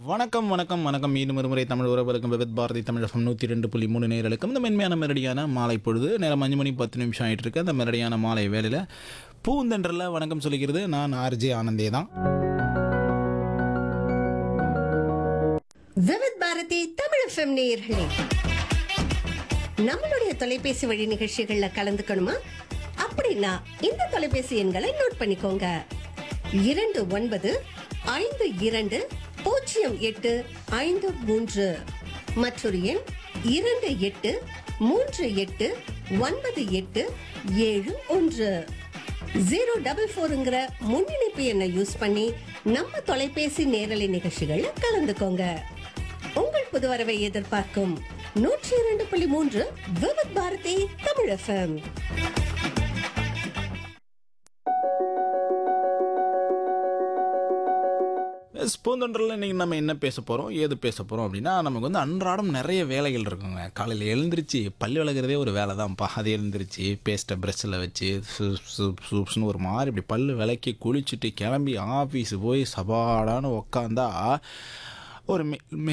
வணக்கம் வணக்கம் வணக்கம் மீண்டும் ஒரு முறை தமிழ் உறவுகளுக்கும் விபத் பாரதி தமிழ் எஃப்எம் நூற்றி ரெண்டு புள்ளி மூணு நேர்களுக்கும் இந்த மென்மையான மெரடியான மாலை பொழுது நேரம் அஞ்சு மணி பத்து நிமிஷம் ஆயிட்டு இருக்கு அந்த மெரடியான மாலை வேலையில் பூந்தென்றல வணக்கம் சொல்லிக்கிறது நான் ஆர்ஜே ஆனந்தே தான் விவித் பாரதி தமிழ் எஃப்எம் நேயர்களே நம்மளுடைய தொலைபேசி வழி நிகழ்ச்சிகள்ல கலந்துக்கணுமா அப்படின்னா இந்த தொலைபேசி எண்களை நோட் பண்ணிக்கோங்க இரண்டு ஒன்பது ஐந்து இரண்டு பூஜ்ஜியம் எட்டு ஐந்து மூன்று மற்றொரு எண் இரண்டு எட்டு மூன்று எட்டு ஒன்பது எட்டு ஏழு ஒன்று ஜீரோ டபுள் ஃபோருங்கிற முன்னிணைப்பு எண்ணை யூஸ் பண்ணி நம்ம தொலைபேசி நேரலை நிகழ்ச்சிகள்ல கலந்துக்கோங்க உங்கள் புது வரவை எதிர்பார்க்கும் நூற்றி இரண்டு புள்ளி மூன்று விவித் பாரதி தமிழ் எஃப்எம் எஸ் பூந்தொன்றில் இன்றைக்கி நம்ம என்ன பேச போகிறோம் ஏது பேச போகிறோம் அப்படின்னா நமக்கு வந்து அன்றாடம் நிறைய வேலைகள் இருக்குங்க காலையில் எழுந்திரிச்சு பல் விளக்குறதே ஒரு வேலை தான்ப்பா அது எழுந்திரிச்சு பேஸ்ட்டை ப்ரெஷ்ஷில் வச்சு சூப் சூப் சூப்ஸ்னு ஒரு மாதிரி இப்படி பல் விளக்கி குளிச்சுட்டு கிளம்பி ஆஃபீஸ் போய் சபாடான்னு உக்காந்தா ஒரு மெ